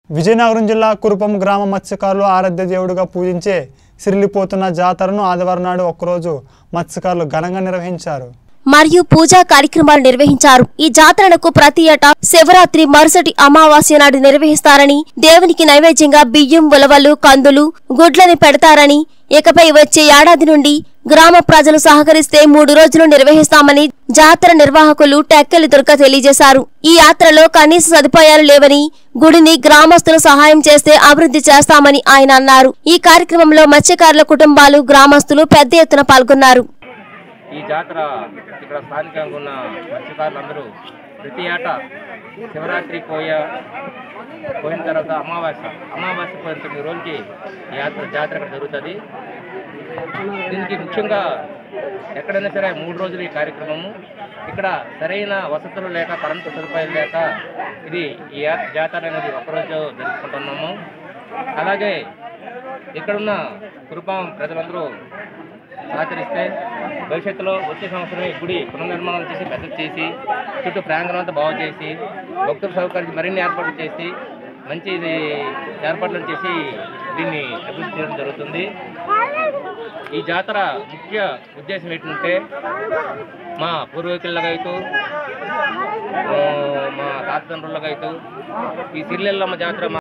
విజయనగరం జిల్లా కురుపం గ్రామ మత్స్యకారులు ఆరాధ్య దేవుడిగా పూజించే సిరిలిపోతున్న జాతరను ఆదివారం నాడు ఒక్కరోజు మత్స్యకారులు ఘనంగా నిర్వహించారు మరియు పూజా కార్యక్రమాలు నిర్వహించారు ఈ జాతరలకు ప్రతి ఏటా శివరాత్రి మరుసటి అమావాస్య నాడు నిర్వహిస్తారని దేవునికి నైవేద్యంగా బియ్యం ఉలవలు కందులు గుడ్లని పెడతారని ఇకపై వచ్చే ఏడాది నుండి గ్రామ ప్రజలు సహకరిస్తే మూడు రోజులు నిర్వహిస్తామని జాతర నిర్వాహకులు టెక్కలి దుర్గ తెలియజేశారు ఈ యాత్రలో కనీస సదుపాయాలు లేవని గుడిని గ్రామస్తులు సహాయం చేస్తే అభివృద్ధి చేస్తామని ఆయన అన్నారు ఈ కార్యక్రమంలో మత్స్యకారుల కుటుంబాలు గ్రామస్తులు పెద్ద ఎత్తున పాల్గొన్నారు ఈ జాతర ఇక్కడ స్థానికంగా ఉన్న మత్స్యకారులందరూ ప్రతి ఏటా శివరాత్రి పోయ పోయిన తర్వాత అమావాస్య అమావాస్య పోయిన తొమ్మిది రోజులకి ఈ యాత్ర జాతర ఇక్కడ జరుగుతుంది దీనికి ముఖ్యంగా ఎక్కడైనా సరే మూడు రోజులు ఈ కార్యక్రమము ఇక్కడ సరైన వసతులు లేక కరెంటు సదుపాయాలు లేక ఇది ఈ యా- జాతర అనేది ఒక్కరోజు జరుపుకుంటున్నాము అలాగే ఇక్కడున్న కురుపాం ప్రజలందరూ సహకరిస్తే భవిష్యత్తులో వచ్చే సంవత్సరం ఈ గుడి పునర్నిర్మాణం చేసి పెద్ద చేసి చుట్టూ ప్రాంగణం అంతా బాగు చేసి భక్తుల సౌకర్యం మరిన్ని ఏర్పాట్లు చేసి మంచి ఇది ఏర్పాట్లు చేసి దీన్ని అభివృద్ధి చేయడం జరుగుతుంది ఈ జాతర ముఖ్య ఉద్దేశం ఏంటంటే మా పూర్వీకులకైతూ ఆ, మా తాతతండ్రులకైతూ ఈ సిరిలెల్లమ్మ జాతర మా